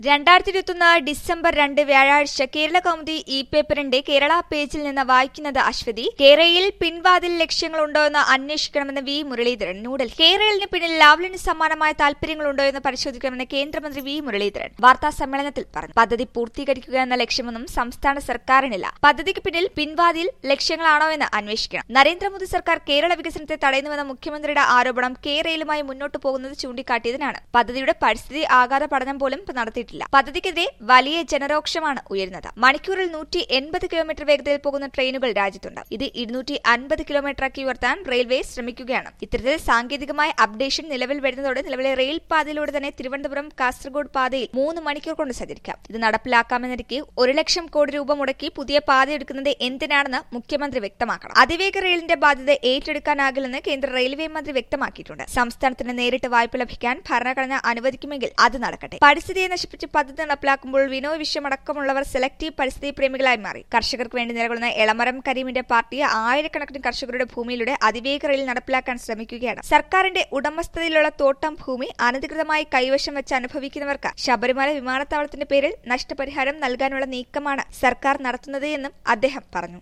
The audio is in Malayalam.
രണ്ടായിരത്തി ഇരുപത്തൊന്ന് ഡിസംബർ രണ്ട് വ്യാഴാഴ്ച കേരള കൗമുദി ഇ പേപ്പറിന്റെ കേരള പേജിൽ നിന്ന് വായിക്കുന്നത് അശ്വതി കേരളയിൽ പിൻവാതിൽ ലക്ഷ്യങ്ങളുണ്ടോ എന്ന് അന്വേഷിക്കണമെന്ന് വി മുരളീധരൻ ന്യൂഡൽഹി കേരളിന് പിന്നിൽ ലാവ്ലിന് സമാനമായ താൽപര്യങ്ങളുണ്ടോ എന്ന് പരിശോധിക്കണമെന്ന് കേന്ദ്രമന്ത്രി വി മുരളീധരൻ വാർത്താ സമ്മേളനത്തിൽ പറഞ്ഞു പദ്ധതി പൂർത്തീകരിക്കുക എന്ന ലക്ഷ്യമൊന്നും സംസ്ഥാന സർക്കാരിനില്ല പദ്ധതിക്ക് പിന്നിൽ പിൻവാതിൽ ലക്ഷ്യങ്ങളാണോ എന്ന് അന്വേഷിക്കണം നരേന്ദ്രമോദി സർക്കാർ കേരള വികസനത്തെ തടയുന്നുവെന്ന മുഖ്യമന്ത്രിയുടെ ആരോപണം കേരളയിലുമായി മുന്നോട്ട് പോകുന്നത് ചൂണ്ടിക്കാട്ടിയതിനാണ് പദ്ധതിയുടെ പരിസ്ഥിതി ആഘാത പഠനം പോലും നടത്തിയിട്ടില്ല പദ്ധതിക്കെതിരെ വലിയ ജനരോക്ഷമാണ് ഉയരുന്നത് മണിക്കൂറിൽ നൂറ്റി എൺപത് കിലോമീറ്റർ വേഗതയിൽ പോകുന്ന ട്രെയിനുകൾ രാജ്യത്തുണ്ട് ഇത് ഇരുന്നൂറ്റി അൻപത് കിലോമീറ്ററാക്കി ഉയർത്താൻ റെയിൽവേ ശ്രമിക്കുകയാണ് ഇത്തരത്തിൽ സാങ്കേതികമായ അപ്ഡേഷൻ നിലവിൽ വരുന്നതോടെ നിലവിലെ റെയിൽ പാതയിലൂടെ തന്നെ തിരുവനന്തപുരം കാസർഗോഡ് പാതയിൽ മൂന്ന് മണിക്കൂർ കൊണ്ട് സഞ്ചരിക്കാം ഇത് നടപ്പിലാക്കാമെന്നിരിക്കെ ഒരു ലക്ഷം കോടി രൂപ മുടക്കി പുതിയ പാത എടുക്കുന്നത് എന്തിനാണെന്ന് മുഖ്യമന്ത്രി വ്യക്തമാക്കണം അതിവേഗ റെയിലിന്റെ ബാധ്യത ഏറ്റെടുക്കാനാകില്ലെന്ന് കേന്ദ്ര റെയിൽവേ മന്ത്രി വ്യക്തമാക്കിയിട്ടുണ്ട് സംസ്ഥാനത്തിന് നേരിട്ട് വായ്പ ലഭിക്കാൻ ഭരണഘടന അനുവദിക്കുമെങ്കിൽ അത് നടക്കട്ടെ പരിസ്ഥിതിയെ നശിപ്പിച്ച് പദ്ധതി നടപ്പിലാക്കുമ്പോൾ വിനോദ് വിശ്വമടക്കമുള്ളവർ സെലക്ടീവ് പരിസ്ഥിതി പ്രേമികളായി മാറി കർഷകർക്ക് വേണ്ടി നിലകൊള്ളുന്ന എളമരം കരീമിന്റെ പാർട്ടി ആയിരക്കണക്കിന് കർഷകരുടെ ഭൂമിയിലൂടെ അതിവേഗ റെയിൽ നടപ്പിലാക്കാൻ ശ്രമിക്കുകയാണ് സർക്കാരിന്റെ ഉടമസ്ഥതയിലുള്ള തോട്ടം ഭൂമി അനധികൃതമായി കൈവശം വെച്ച് അനുഭവിക്കുന്നവർക്ക് ശബരിമല വിമാനത്താവളത്തിന്റെ പേരിൽ നഷ്ടപരിഹാരം നൽകാനുള്ള നീക്കമാണ് സർക്കാർ നടത്തുന്നത് എന്നും അദ്ദേഹം പറഞ്ഞു